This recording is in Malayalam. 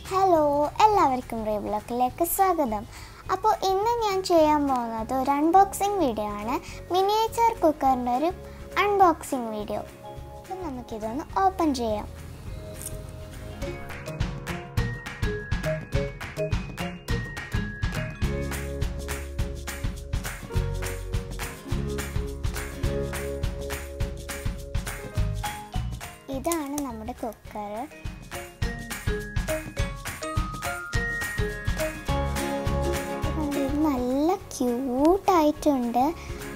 ഹലോ എല്ലാവർക്കും റീബ്ലോക്കിലേക്ക് സ്വാഗതം അപ്പോൾ ഇന്ന് ഞാൻ ചെയ്യാൻ പോകുന്നത് ഒരു അൺബോക്സിങ് വീഡിയോ ആണ് മിനിയേച്ചർ കുക്കറിൻ്റെ ഒരു അൺബോക്സിങ് വീഡിയോ അപ്പം നമുക്കിതൊന്ന് ഓപ്പൺ ചെയ്യാം ഇതാണ് നമ്മുടെ കുക്കർ ഇത് നല്ല ക്യൂട്ടായിട്ടുണ്ട്